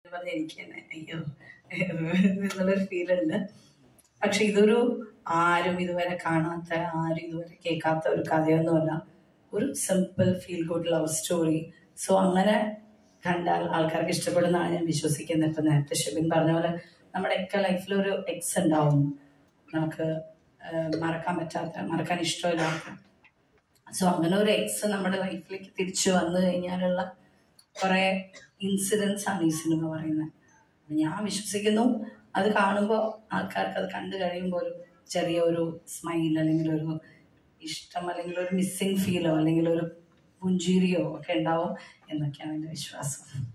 പറഞ്ഞ എനിക്ക് തന്നെ അയ്യോ എന്നുള്ളൊരു ഫീൽ ഉണ്ട് പക്ഷെ ഇതൊരു ആരും ഇതുവരെ കാണാത്ത ആരും ഇതുവരെ കേൾക്കാത്ത ഒരു കഥയൊന്നുമല്ല ഒരു simple feel good love story so അങ്ങനെ കണ്ടാൽ ആൾക്കാർക്ക് ഇഷ്ടപ്പെടുന്നതാണ് ഞാൻ വിശ്വസിക്കുന്നത് ഇപ്പൊ നേരത്തെ ഷിബിൻ പറഞ്ഞ പോലെ നമ്മുടെയൊക്കെ ലൈഫിൽ ഒരു എക്സ് ഉണ്ടാവും നമുക്ക് ആ, മറക്കാൻ പറ്റാത്ത മറക്കാൻ ഇഷ്ടമില്ലാത്ത സോ അങ്ങനെ ഒരു എക്സ് നമ്മുടെ ലൈഫിലേക്ക് തിരിച്ചു വന്നു കഴിഞ്ഞാലുള്ള കുറെ ഇൻസിഡൻസ് ആണ് ഈ സിനിമ പറയുന്നത് അപ്പൊ ഞാൻ വിശ്വസിക്കുന്നു അത് കാണുമ്പോൾ ആൾക്കാർക്ക് അത് കണ്ടു കഴിയുമ്പോൾ ഒരു ചെറിയ ഒരു സ്മൈൽ അല്ലെങ്കിൽ ഒരു ഇഷ്ടം അല്ലെങ്കിൽ ഒരു മിസ്സിങ് ഫീലോ അല്ലെങ്കിൽ ഒരു പുഞ്ചിരിയോ ഒക്കെ ഉണ്ടാവും എന്നൊക്കെയാണ് എൻ്റെ വിശ്വാസം